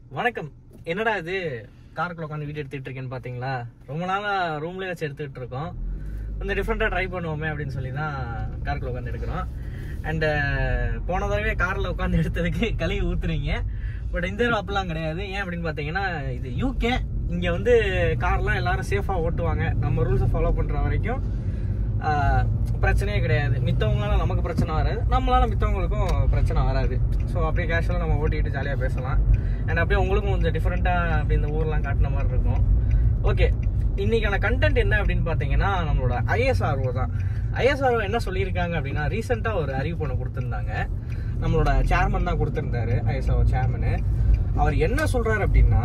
வணக்கம் என்னடா இது காருக்குள்ள உட்காந்து வீடியோ எடுத்துட்டு இருக்கேன்னு பாத்தீங்களா ரொம்ப நாளா ரூம்லயே வச்சு எடுத்துட்டு இருக்கோம் கொஞ்சம் டிஃப்ரெண்டா ட்ரை பண்ணுவோமே அப்படின்னு சொல்லி தான் காருக்குள்ள உட்காந்து எடுக்கிறோம் அண்ட் போன தடவை கார்ல உட்காந்து எடுத்ததுக்கு கழுவி ஊத்துறீங்க பட் இந்த தடவை அப்படிலாம் கிடையாது ஏன் அப்படின்னு பாத்தீங்கன்னா இது யூகே இங்க வந்து கார்லாம் எல்லாரும் சேஃபா ஓட்டுவாங்க நம்ம ரூல்ஸை ஃபாலோ பண்ற வரைக்கும் ஆஹ், பிரச்சனையே கிடையாது மித்தவங்களால நமக்கு பிரச்சனை வராது நம்மளால மித்தவங்களுக்கும் பிரச்சனை வராது ஸோ அப்படியே கேஷுவலாக நம்ம ஓட்டிக்கிட்டு ஜாலியாக பேசலாம் அண்ட் அப்படியே உங்களுக்கும் கொஞ்சம் டிஃப்ரெண்ட்டாக அப்படி இந்த ஊர்லாம் காட்டின மாதிரி இருக்கும் ஓகே இன்னைக்கான கண்டென்ட் என்ன அப்படின்னு பார்த்தீங்கன்னா நம்மளோட ஐஎஸ்ஆர்ஓ தான் ஐஎஸ்ஆர்ஓ என்ன சொல்லியிருக்காங்க அப்படின்னா ரீசெண்டாக ஒரு அறிவிப்பு ஒன்று கொடுத்துருந்தாங்க நம்மளோட சேர்மன் தான் கொடுத்துருந்தாரு ஐஎஸ்ஆர்ஓ சேர்மனு அவர் என்ன சொல்றாரு அப்படின்னா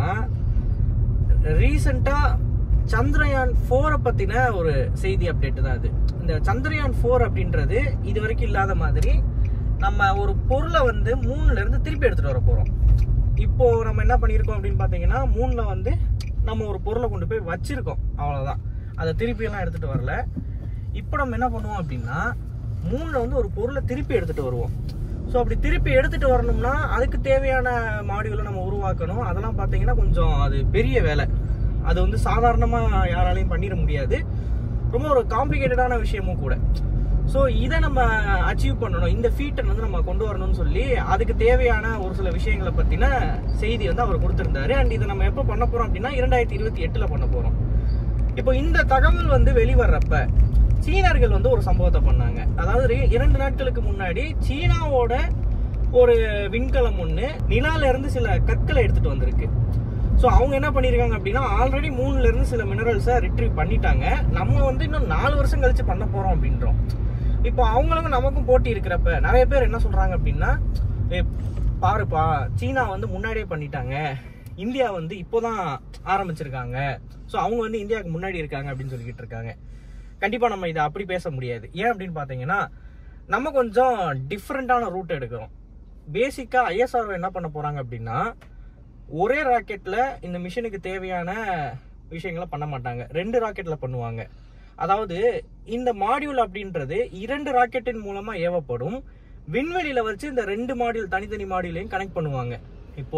ரீசெண்டா சந்திரயான் ஃபோரை பத்தின ஒரு செய்தி அப்டேட் தான் அது இந்த சந்திரயான் ஃபோர் அப்படின்றது இது வரைக்கும் இல்லாத மாதிரி நம்ம ஒரு பொருளை வந்து மூணுல இருந்து திருப்பி எடுத்துட்டு வர போறோம் இப்போ நம்ம என்ன பண்ணியிருக்கோம் அப்படின்னு பாத்தீங்கன்னா மூணுல வந்து நம்ம ஒரு பொருளை கொண்டு போய் வச்சிருக்கோம் அவ்வளவுதான் அதை திருப்பி எல்லாம் எடுத்துட்டு வரல இப்போ நம்ம என்ன பண்ணுவோம் அப்படின்னா மூணுல வந்து ஒரு பொருளை திருப்பி எடுத்துட்டு வருவோம் ஸோ அப்படி திருப்பி எடுத்துட்டு வரணும்னா அதுக்கு தேவையான மாடியூலை நம்ம உருவாக்கணும் அதெல்லாம் பார்த்தீங்கன்னா கொஞ்சம் அது பெரிய வேலை அது வந்து சாதாரணமாக யாராலையும் பண்ணிட முடியாது ரொம்ப ஒரு காம்ப்ளிகேட்டடான விஷயமும் கூட ஸோ இதை நம்ம அச்சீவ் பண்ணணும் இந்த ஃபீட்டை வந்து நம்ம கொண்டு வரணும்னு சொல்லி அதுக்கு தேவையான ஒரு சில விஷயங்களை பற்றின செய்தி வந்து அவர் கொடுத்துருந்தாரு அண்ட் இதை நம்ம எப்போ பண்ண போகிறோம் அப்படின்னா இரண்டாயிரத்தி இருபத்தி எட்டில் பண்ண போகிறோம் இப்போ இந்த தகவல் வந்து வெளிவர்றப்ப சீனர்கள் வந்து ஒரு சம்பவத்தை பண்ணாங்க அதாவது ரெ- இரண்டு நாட்களுக்கு முன்னாடி சீனாவோட ஒரு விண்கலம் ஒண்ணு நிலால இருந்து சில கற்களை எடுத்துட்டு வந்திருக்கு ஸோ அவங்க என்ன பண்ணிருக்காங்க அப்படின்னா ஆல்ரெடி மூணுல இருந்து சில மினரல்ஸை ரிட்ரீவ் பண்ணிட்டாங்க நம்ம வந்து இன்னும் நாலு வருஷம் கழிச்சு பண்ண போறோம் அப்படின்றோம் இப்போ அவங்களுக்கும் நமக்கும் போட்டி இருக்கிறப்ப நிறைய பேர் என்ன சொல்றாங்க அப்படின்னா "ஏ, பாருப்பா சீனா வந்து முன்னாடியே பண்ணிட்டாங்க இந்தியா வந்து இப்போதான் ஆரம்பிச்சிருக்காங்க ஸோ அவங்க வந்து இந்தியாவுக்கு முன்னாடி இருக்காங்க அப்படின்னு சொல்லிக்கிட்டு இருக்காங்க கண்டிப்பா நம்ம இதை அப்படி பேச முடியாது ஏன் அப்படின்னு பாத்தீங்கன்னா நம்ம கொஞ்சம் டிஃப்ரெண்டான ரூட் எடுக்கிறோம் பேசிக்கா ஐஎஸ்ஆர் என்ன பண்ண போறாங்க அப்படின்னா ஒரே ராக்கெட்ல இந்த மிஷனுக்கு தேவையான விஷயங்களை பண்ண மாட்டாங்க ரெண்டு ராக்கெட்ல பண்ணுவாங்க அதாவது இந்த மாடியூல் அப்படின்றது இரண்டு ராக்கெட்டின் மூலமா ஏவப்படும் விண்வெளியில வச்சு இந்த ரெண்டு மாடியூல் தனித்தனி மாடியூலையும் கனெக்ட் பண்ணுவாங்க இப்போ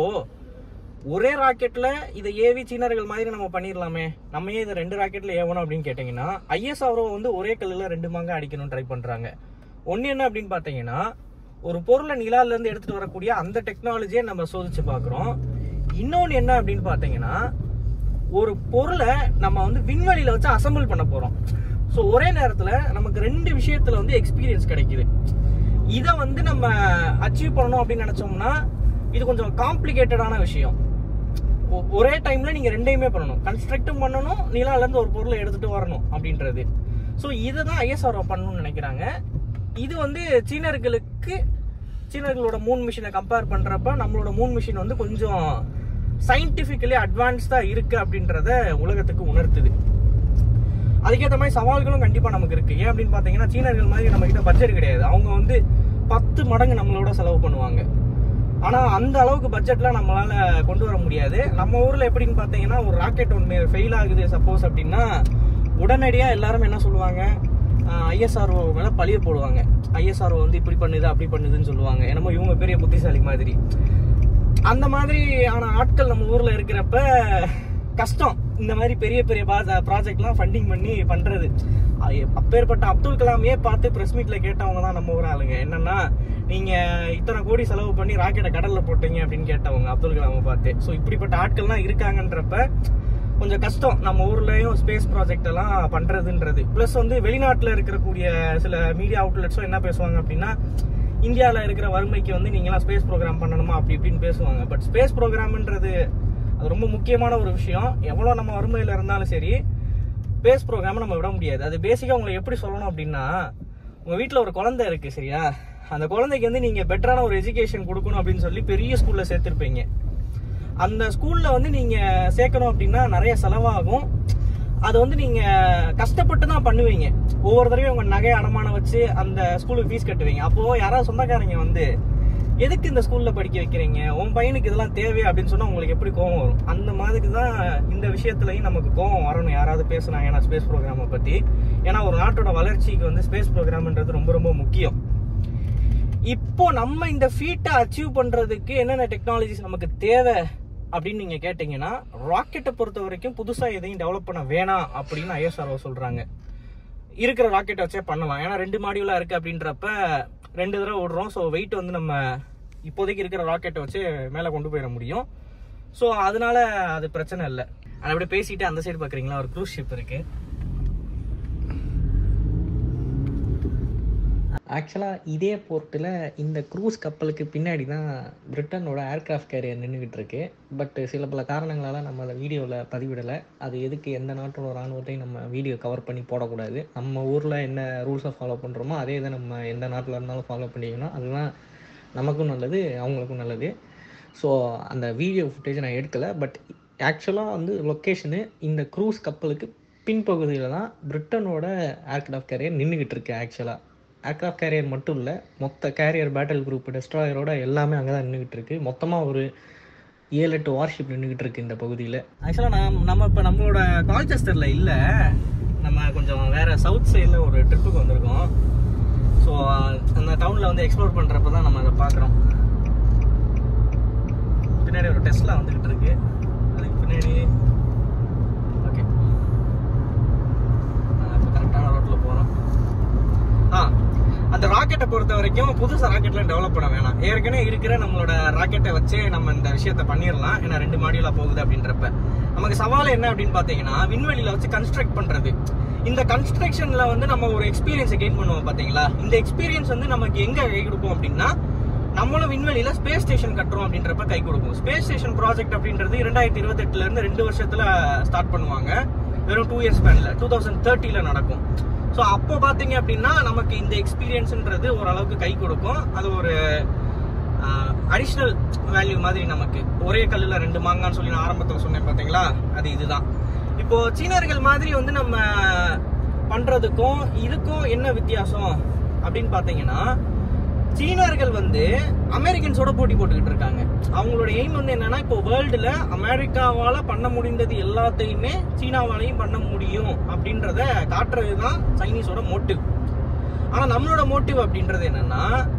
ஒரே ராக்கெட்ல இதை ஏவி சீனர்கள் மாதிரி நம்ம பண்ணிடலாமே நம்ம ஏன் இதை ரெண்டு ராக்கெட்ல ஏவணும் அப்படின்னு கேட்டீங்கன்னா ஐஎஸ்ஆர்ஓ வந்து ஒரே கல்லுல ரெண்டு மாங்க அடிக்கணும்னு ட்ரை பண்றாங்க ஒன்னு என்ன அப்படின்னு பாத்தீங்கன்னா ஒரு பொருளை நிலால இருந்து எடுத்துட்டு வரக்கூடிய அந்த டெக்னாலஜியை நம்ம சோதிச்சு பார்க்கிறோம் இன்னொன்னு என்ன அப்படின்னு பாத்தீங்கன்னா ஒரு பொருளை நம்ம வந்து விண்வெளியில வச்சு அசம்பிள் பண்ண போறோம் ஸோ ஒரே நேரத்துல நமக்கு ரெண்டு விஷயத்துல வந்து எக்ஸ்பீரியன்ஸ் கிடைக்குது இதை வந்து நம்ம அச்சீவ் பண்ணணும் அப்படின்னு நினைச்சோம்னா இது கொஞ்சம் காம்ப்ளிகேட்டடான விஷயம் ஒ- ஒரே டைம்ல நீங்க ரெண்டையுமே பண்ணணும் கன்ஸ்ட்ரக்டும் பண்ணணும் நிலால இருந்து ஒரு பொருளை எடுத்துட்டு வரணும் அப்படின்றது ஸோ இதை தான் ஐஎஸ்ஆர்ஓ பண்ணணும்னு நினைக்கிறாங்க இது வந்து சீனர்களுக்கு சீனர்களோட மூன் மிஷினை கம்பேர் பண்றப்ப நம்மளோட மூன் மிஷின் வந்து கொஞ்சம் சயின்டிபிக்கலி அட்வான்ஸ்டா இருக்கு அப்படின்றத உலகத்துக்கு உணர்த்துது அதுக்கேற்ற மாதிரி சவால்களும் கண்டிப்பா நமக்கு இருக்கு ஏன் அப்படின்னு பாத்தீங்கன்னா சீனர்கள் மாதிரி நம்ம கிட்ட பட்ஜெட் கிடையாது அவங்க வந்து பத்து மடங்கு நம்மளோட செலவு பண்ணுவாங்க ஆனா அந்த அளவுக்கு பட்ஜெட்லாம் நம்மளால கொண்டு வர முடியாது நம்ம ஊர்ல எப்படின்னு பாத்தீங்கன்னா ஒரு ராக்கெட் ஒன்று ஃபெயில் ஆகுது சப்போஸ் அப்படின்னா உடனடியா எல்லாரும் என்ன சொல்லுவாங்க ஐஎஸ்ஆர்ஓ மேல பழிய போடுவாங்க ஐஎஸ்ஆர்ஓ வந்து இப்படி பண்ணுது அப்படி பண்ணுதுன்னு சொல்லுவாங்க என்னமோ இவங்க பெரிய புத்திசாலி மாதிரி அந்த மாதிரியான ஆட்கள் நம்ம ஊர்ல இருக்கிறப்ப கஷ்டம் இந்த மாதிரி பெரிய பெரிய ப்ராஜெக்ட்லாம் ஃபண்டிங் பண்ணி பண்றது அ- அப்பேற்பட்ட அப்துல் கலாமையே பார்த்து பிரஸ் மீட்ல கேட்டவங்க தான் நம்ம ஊர் ஆளுங்க என்னன்னா நீங்க இத்தனை கோடி செலவு பண்ணி ராக்கெட்டை கடல்ல போட்டீங்க அப்படின்னு கேட்டவங்க அப்துல் கலாமை பார்த்து ஸோ இப்படிப்பட்ட ஆட்கள்லாம் இருக்காங்கன்றப்ப கொஞ்சம் கஷ்டம் நம்ம ஊர்லயும் ஸ்பேஸ் ப்ராஜெக்ட் எல்லாம் பண்றதுன்றது ப்ளஸ் வந்து வெளிநாட்டுல இருக்கக்கூடிய சில மீடியா அவுட்லெட்ஸும் என்ன பேசுவாங்க அப்படின்னா இந்தியாவில் இருக்கிற வறுமைக்கு வந்து நீங்களாம் ஸ்பேஸ் ப்ரோக்ராம் பண்ணணுமா அப்படி இப்படின்னு பேசுவாங்க பட் ஸ்பேஸ் ப்ரோக்ராம்ன்றது அது ரொம்ப முக்கியமான ஒரு விஷயம் எவ்வளோ நம்ம வறுமையில் இருந்தாலும் சரி ஸ்பேஸ் ப்ரோக்ராமை நம்ம விட முடியாது அது பேசிக்காக உங்களை எப்படி சொல்லணும் அப்படின்னா உங்கள் வீட்டில் ஒரு குழந்தை இருக்கு சரியா அந்த குழந்தைக்கு வந்து நீங்கள் பெட்டரான ஒரு எஜுகேஷன் கொடுக்கணும் அப்படின்னு சொல்லி பெரிய ஸ்கூலில் சேர்த்துருப்பீங்க அந்த ஸ்கூல்ல வந்து நீங்க சேர்க்கணும் அப்படின்னா நிறைய செலவாகும் அது வந்து நீங்க கஷ்டப்பட்டு தான் பண்ணுவீங்க ஒவ்வொரு தடவையும் உங்க நகை அடமானம் வச்சு அந்த ஸ்கூலுக்கு ஃபீஸ் கட்டுவீங்க அப்போ யாராவது சொந்தக்காரங்க வந்து எதுக்கு இந்த ஸ்கூல்ல படிக்க வைக்கிறீங்க உன் பையனுக்கு இதெல்லாம் தேவையா அப்படின்னு சொன்னா உங்களுக்கு எப்படி கோவம் வரும் அந்த மாதிரி தான் இந்த விஷயத்துலயும் நமக்கு கோவம் வரணும் யாராவது பேசுனாங்க ஏன்னா ஸ்பேஸ் ப்ரோக்ராமை பத்தி ஏன்னா ஒரு நாட்டோட வளர்ச்சிக்கு வந்து ஸ்பேஸ் ப்ரோக்ராம்ன்றது ரொம்ப ரொம்ப முக்கியம் இப்போ நம்ம இந்த ஃபீட்டை அச்சீவ் பண்றதுக்கு என்னென்ன டெக்னாலஜிஸ் நமக்கு தேவை அப்படின்னு நீங்க கேட்டீங்கன்னா ராக்கெட்டை பொறுத்த வரைக்கும் புதுசா எதையும் டெவலப் பண்ண வேணாம் அப்படின்னு ஐஎஸ்ஆர்ஓ சொல்றாங்க இருக்கிற ராக்கெட் வச்சே பண்ணலாம் ஏன்னா ரெண்டு மாடியூலா இருக்கு அப்படின்றப்ப ரெண்டு தடவை விடுறோம் ஸோ வெயிட் வந்து நம்ம இப்போதைக்கு இருக்கிற ராக்கெட்டை வச்சு மேலே கொண்டு போயிட முடியும் ஸோ அதனால அது பிரச்சனை இல்லை அதை அப்படியே பேசிட்டு அந்த சைடு பார்க்குறீங்களா ஒரு க்ரூஸ் ஷிப் இருக்கு ஆக்சுவலாக இதே போர்ட்டில் இந்த க்ரூஸ் கப்பலுக்கு பின்னாடி தான் பிரிட்டனோட ஏர்கிராஃப்ட் கேரியர் நின்றுக்கிட்டு இருக்கு பட் சில பல காரணங்களால் நம்ம அதை வீடியோவில் பதிவிடலை அது எதுக்கு எந்த நாட்டோட இராணுவத்தையும் நம்ம வீடியோ கவர் பண்ணி போடக்கூடாது நம்ம ஊரில் என்ன ரூல்ஸை ஃபாலோ பண்ணுறோமோ அதே இதை நம்ம எந்த நாட்டில் இருந்தாலும் ஃபாலோ பண்ணிக்கணும் அதுதான் நமக்கும் நல்லது அவங்களுக்கும் நல்லது ஸோ அந்த வீடியோ ஃபுட்டேஜ் நான் எடுக்கலை பட் ஆக்சுவலாக வந்து லொக்கேஷனு இந்த க்ரூஸ் கப்பலுக்கு பின்பகுதியில் தான் பிரிட்டனோட ஏர்கிராஃப்ட் கேரியர் நின்றுக்கிட்டு இருக்கு ஆக்சுவலாக ஏர்கிராஃப்ட் கேரியர் மட்டும் இல்லை மொத்த கேரியர் பேட்டில் குரூப் டெஸ்ட்ராயரோட எல்லாமே அங்கே தான் நின்றுக்கிட்டு இருக்கு மொத்தமாக ஒரு ஏழு எட்டு வார்ஷிப் நின்றுக்கிட்டு இருக்கு இந்த பகுதியில் ஆக்சுவலாக நான் நம்ம இப்போ நம்மளோட கால்செஸ்டரில் இல்லை நம்ம கொஞ்சம் வேற சவுத் சைடில் ஒரு ட்ரிப்புக்கு வந்திருக்கோம் ஸோ அந்த டவுனில் வந்து எக்ஸ்ப்ளோர் பண்ணுறப்ப தான் நம்ம அதை பார்க்குறோம் பின்னாடி ஒரு டெஸ்ட்லாம் வந்துக்கிட்டு இருக்கு அதுக்கு பின்னாடி ஓகே இப்போ கரெக்டான ரோட்டில் போகிறோம் ஆ அந்த ராக்கெட்டை பொறுத்த வரைக்கும் புதுசா ராக்கெட்லாம் டெவலப் பண்ண வேணாம் ஏற்கனவே இருக்கிற நம்மளோட ராக்கெட்டை வச்சே நம்ம இந்த விஷயத்த பண்ணிடலாம் ஏன்னா ரெண்டு மாடியூலா போகுது அப்படின்றப்ப நமக்கு சவால் என்ன அப்படின்னு பாத்தீங்கன்னா விண்வெளியில வச்சு கன்ஸ்ட்ரக்ட் பண்றது இந்த கன்ஸ்ட்ரக்ஷன்ல வந்து நம்ம ஒரு எக்ஸ்பீரியன்ஸ் கெயின் பண்ணுவோம் பாத்தீங்களா இந்த எக்ஸ்பீரியன்ஸ் வந்து நமக்கு எங்க கை கொடுக்கும் அப்படின்னா நம்மளும் விண்வெளியில ஸ்பேஸ் ஸ்டேஷன் கட்டுறோம் அப்படின்றப்ப கை கொடுக்கும் ஸ்பேஸ் ஸ்டேஷன் ப்ராஜெக்ட் அப்படின்றது இரண்டாயிரத்தி இருபத்தி எட்டுல இருந்து ரெண்டு வருஷத்துல ஸ்டார்ட் பண்ணுவாங்க வெறும் டூ இயர்ஸ் ஸ்பேன்ல டூ தௌசண்ட் தேர்ட்டில நடக்கும் ஸோ அப்போ பார்த்தீங்க அப்படின்னா நமக்கு இந்த எக்ஸ்பீரியன்ஸ்ன்றது ஓரளவுக்கு கை கொடுக்கும் அது ஒரு அடிஷ்னல் வேல்யூ மாதிரி நமக்கு ஒரே கல்லில் ரெண்டு மாங்கான்னு சொல்லி நான் ஆரம்பத்தில் சொன்னேன் பார்த்தீங்களா அது இதுதான் இப்போ சீனர்கள் மாதிரி வந்து நம்ம பண்றதுக்கும் இதுக்கும் என்ன வித்தியாசம் அப்படின்னு பார்த்தீங்கன்னா சீனர்கள் வந்து அமெரிக்கன்ஸோட போட்டி போட்டுக்கிட்டு இருக்காங்க அவங்களோட எய்ம் வந்து என்னன்னா இப்போ வேர்ல்டுல அமெரிக்காவால பண்ண முடிந்தது எல்லாத்தையுமே சீனாவாலையும் பண்ண முடியும் அப்படின்றத காட்டுறது தான் சைனீஸோட மோட்டிவ் ஆனா நம்மளோட மோட்டிவ் அப்படின்றது என்னன்னா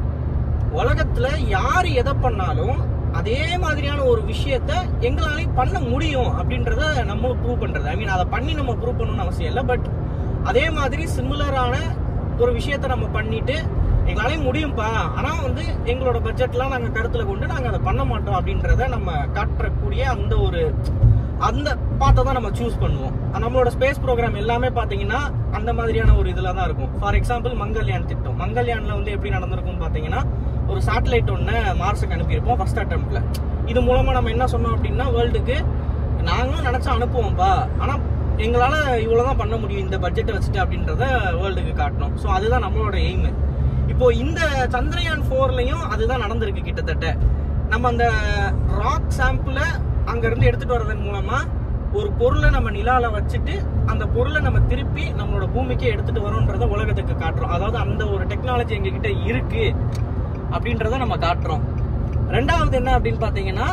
உலகத்துல யார் எதை பண்ணாலும் அதே மாதிரியான ஒரு விஷயத்த எங்களாலையும் பண்ண முடியும் அப்படின்றத நம்ம ப்ரூவ் பண்றது ஐ மீன் அதை பண்ணி நம்ம ப்ரூவ் பண்ணணும்னு அவசியம் இல்லை பட் அதே மாதிரி சிமிலரான ஒரு விஷயத்த நம்ம பண்ணிட்டு எங்களாலையும் முடியும்ப்பா ஆனா வந்து எங்களோட பட்ஜெட்லாம் நாங்க கருத்துல கொண்டு நாங்க அதை பண்ண மாட்டோம் அப்படின்றத நம்ம காட்டக்கூடிய அந்த ஒரு அந்த பாத்தை தான் நம்ம சூஸ் பண்ணுவோம் நம்மளோட ஸ்பேஸ் ப்ரோக்ராம் எல்லாமே பாத்தீங்கன்னா அந்த மாதிரியான ஒரு இதுல தான் இருக்கும் ஃபார் எக்ஸாம்பிள் மங்கள்யான் திட்டம் மங்கள்யான்ல வந்து எப்படி நடந்திருக்கும்னு பாத்தீங்கன்னா ஒரு சேட்டலைட் ஒன்று மார்ஸுக்கு அனுப்பியிருப்போம் ஃபர்ஸ்ட் அட்டம்ப்ட்ல இது மூலமா நம்ம என்ன சொன்னோம் அப்படின்னா வேர்ல்டுக்கு நாங்களும் நினைச்சா அனுப்புவோம்ப்பா ஆனா எங்களால இவ்வளவுதான் பண்ண முடியும் இந்த பட்ஜெட்டை வச்சுட்டு அப்படின்றத வேர்ல்டுக்கு காட்டணும் ஸோ அதுதான் நம்மளோட எய்ம் இப்போ இந்த சந்திரயான் ஃபோர்லயும் அதுதான் நடந்திருக்கு கிட்டத்தட்ட நம்ம அந்த ராக் சாம்பிள அங்க இருந்து எடுத்துட்டு வர்றதன் மூலமா ஒரு பொருளை நம்ம நிலால வச்சுட்டு அந்த பொருளை நம்ம திருப்பி நம்மளோட பூமிக்கே எடுத்துட்டு வரோன்றத உலகத்துக்கு காட்டுறோம் அதாவது அந்த ஒரு டெக்னாலஜி எங்க கிட்ட இருக்கு அப்படின்றத நம்ம காட்டுறோம் ரெண்டாவது என்ன அப்படின்னு பாத்தீங்கன்னா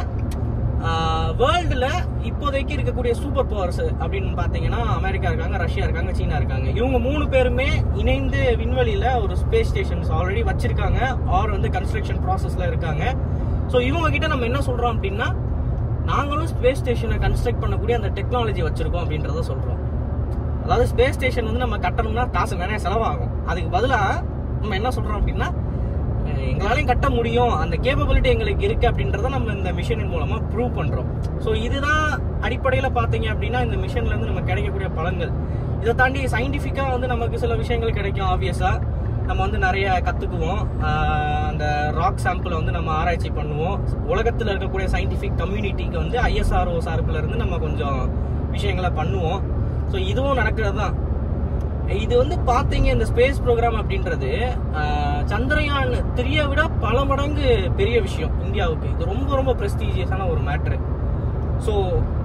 வேர்ல்டுல இப்போதைக்கு இருக்கக்கூடிய சூப்பர் பவர்ஸ் அப்படின்னு பாத்தீங்கன்னா அமெரிக்கா இருக்காங்க ரஷ்யா இருக்காங்க சீனா இருக்காங்க இவங்க மூணு பேருமே இணைந்து விண்வெளியில ஒரு ஸ்பேஸ் ஸ்டேஷன்ஸ் ஆல்ரெடி வச்சிருக்காங்க ஆர் வந்து கன்ஸ்ட்ரக்ஷன் ப்ராசஸ்ல இருக்காங்க ஸோ இவங்க கிட்ட நம்ம என்ன சொல்றோம் அப்படின்னா நாங்களும் ஸ்பேஸ் ஸ்டேஷனை கன்ஸ்ட்ரக்ட் பண்ணக்கூடிய அந்த டெக்னாலஜி வச்சிருக்கோம் அப்படின்றத சொல்றோம் அதாவது ஸ்பேஸ் ஸ்டேஷன் வந்து நம்ம கட்டணும்னா காசு நிறைய செலவாகும் அதுக்கு பதிலாக நம்ம என்ன சொல்றோம் அப்படின்னா அஹ் எங்களாலையும் கட்ட முடியும் அந்த கேப்பபிலிட்டி எங்களுக்கு இருக்கு அப்படின்றத நம்ம இந்த மிஷனின் மூலமா ப்ரூவ் பண்றோம் ஸோ இதுதான் அடிப்படையில பாத்தீங்க அப்படின்னா இந்த மிஷன்ல இருந்து நமக்கு கிடைக்கக்கூடிய பலன்கள் இதை தாண்டி சயின்டிஃபிக்கா வந்து நமக்கு சில விஷயங்கள் கிடைக்கும் ஆப்வியஸா நம்ம வந்து நிறைய கத்துக்குவோம் ஆஹ் அந்த ராக் சாம்பிளை வந்து நம்ம ஆராய்ச்சி பண்ணுவோம் உலகத்துல இருக்கக்கூடிய சயின்டிஃபிக் கம்யூனிட்டிக்கு வந்து ஐஎஸ்ஆர்ஓ சார்பில் இருந்து நம்ம கொஞ்சம் விஷயங்களை பண்ணுவோம் ஸோ இதுவும் நடக்கிறது தான் இது வந்து பாத்தீங்க இந்த ஸ்பேஸ் ப்ரோக்ராம் அப்படின்றது ஆஹ், சந்திரயான் த்ரீயை விட பல மடங்கு பெரிய விஷயம் இந்தியாவுக்கு இது ரொம்ப ரொம்ப பிரஸ்டீஜியஸான ஒரு மேட்ரு ஸோ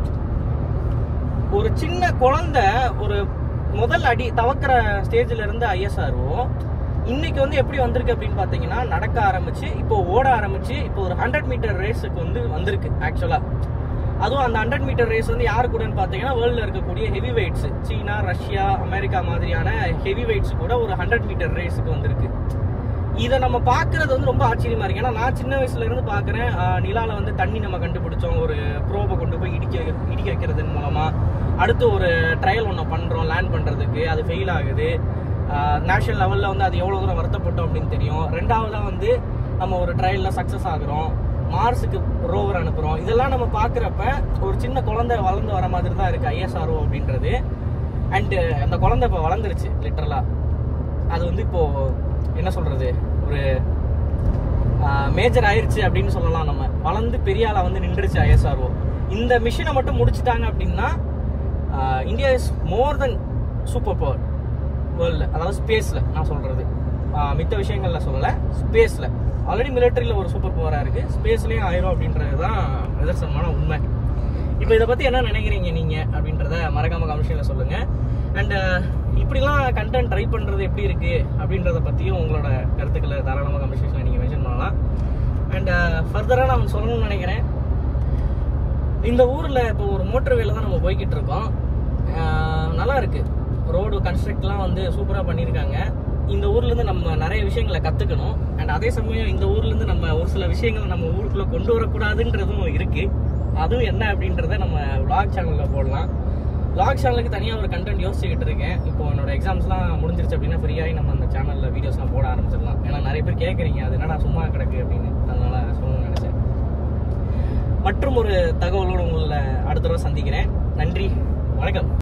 ஒரு சின்ன குழந்தை ஒரு முதல் அடி தவக்கிற ஸ்டேஜ்ல இருந்து ஐஎஸ்ஆர்ஓ இன்னைக்கு வந்து எப்படி வந்திருக்கு அப்படின்னு பாத்தீங்கன்னா நடக்க ஆரம்பிச்சு இப்போ ஓட ஆரம்பிச்சு இப்போ ஒரு ஹண்ட்ரட் மீட்டர் ரேஸுக்கு வந்து வந்திருக்கு ஆக்சுவலா அதுவும் அந்த ஹண்ட்ரட் மீட்டர் ரேஸ் வந்து யாரு கூடன்னு பாத்தீங்கன்னா வேர்ல்ட்ல இருக்கக்கூடிய heavy weights China Russia America மாதிரியான ஹெவி வெயிட்ஸ் கூட ஒரு ஹண்ட்ரட் மீட்டர் ரேஸுக்கு வந்திருக்கு இதை நம்ம பார்க்கிறது வந்து ரொம்ப ஆச்சரியமா இருக்கு ஏன்னா நான் சின்ன வயசுல இருந்து பார்க்கறேன் ஆஹ், நிலால வந்து தண்ணி நம்ம கண்டுபிடிச்சோம் ஒரு ப்ரோபை வைக்கிறதன் மூலமாக அடுத்து ஒரு ட்ரையல் ஒன்று பண்ணுறோம் லேண்ட் பண்ணுறதுக்கு அது ஃபெயில் ஆகுது நேஷனல் லெவலில் வந்து அது எவ்வளோ தூரம் வருத்தப்பட்டோம் அப்படின்னு தெரியும் ரெண்டாவதாக வந்து நம்ம ஒரு ட்ரையலில் சக்ஸஸ் ஆகுறோம் மார்ஸுக்கு ரோவர் அனுப்புகிறோம் இதெல்லாம் நம்ம பார்க்குறப்ப ஒரு சின்ன குழந்தை வளர்ந்து வர மாதிரி தான் இருக்குது ஐஎஸ்ஆர்ஓ அப்படின்றது அண்டு அந்த குழந்தை இப்போ வளர்ந்துருச்சு லிட்டரலாக அது வந்து இப்போ என்ன சொல்கிறது ஒரு மேஜர் ஆயிருச்சு அப்படின்னு சொல்லலாம் நம்ம வளர்ந்து பெரிய ஆளா வந்து நின்றுச்சு ஐஎஸ்ஆர்ஓ இந்த மிஷினை மட்டும் முடிச்சிட்டாங்க அப்படின்னா India is more then super power வேர்ல்டில் அதாவது ஸ்பேஸில் நான் சொல்கிறது மித்த விஷயங்கள்ல சொல்லலை ஸ்பேஸில் ஆல்ரெடி மிலிட்டரியில் ஒரு சூப்பர் பவராக இருக்குது ஸ்பேஸ்லேயும் ஆயிரும் அப்படின்றது தான் நிதர்சனமான உண்மை இப்போ இதை பற்றி என்ன நினைக்கிறீங்க நீங்கள் அப்படின்றத மறக்காம கமிஷனில் சொல்லுங்கள் அண்ட் இப்படிலாம் கண்டென்ட் ட்ரை பண்ணுறது எப்படி இருக்குது அப்படின்றத பற்றியும் உங்களோட கருத்துக்களை தாராளமாக கமிஷனில் நீங்கள் மென்ஷன் பண்ணலாம் அண்ட் ஃபர்தராக நான் சொல்லணும்னு நினைக்கிறேன் இந்த ஊரில் இப்போ ஒரு மோட்டர் வேல தான் நம்ம போய்கிட்டு இருக்கோம் அஹ் நல்லா இருக்கு ரோடு கன்ஸ்ட்ரக்ட்லாம் வந்து சூப்பராக பண்ணியிருக்காங்க இந்த ஊர்லேருந்து நம்ம நிறைய விஷயங்களை கற்றுக்கணும் அண்ட் அதே சமயம் இந்த ஊர்லேருந்து நம்ம ஒரு சில விஷயங்களை நம்ம ஊருக்குள்ளே கொண்டு வரக்கூடாதுன்றதும் இருக்குது அதுவும் என்ன அப்படின்றத நம்ம vlog சேனலில் போடலாம் vlog சேனலுக்கு தனியாக ஒரு கண்டென்ட் யோசிச்சுக்கிட்டு இருக்கேன் இப்போ என்னோட எக்ஸாம்ஸ்லாம் முடிஞ்சிருச்சு அப்படின்னா ஃப்ரீயாகி நம்ம அந்த சேனலில் வீடியோஸ்லாம் போட ஆரம்பிச்சிடலாம் ஏன்னா நிறைய பேர் கேட்குறீங்க அது என்னடா சும்மா கிடக்கு அப்படின்னு அதனால சொல்லணும்னு நினச்சேன் மற்றும் ஒரு தகவலோடு உங்களை அடுத்த தடவை சந்திக்கிறேன் நன்றி வணக்கம்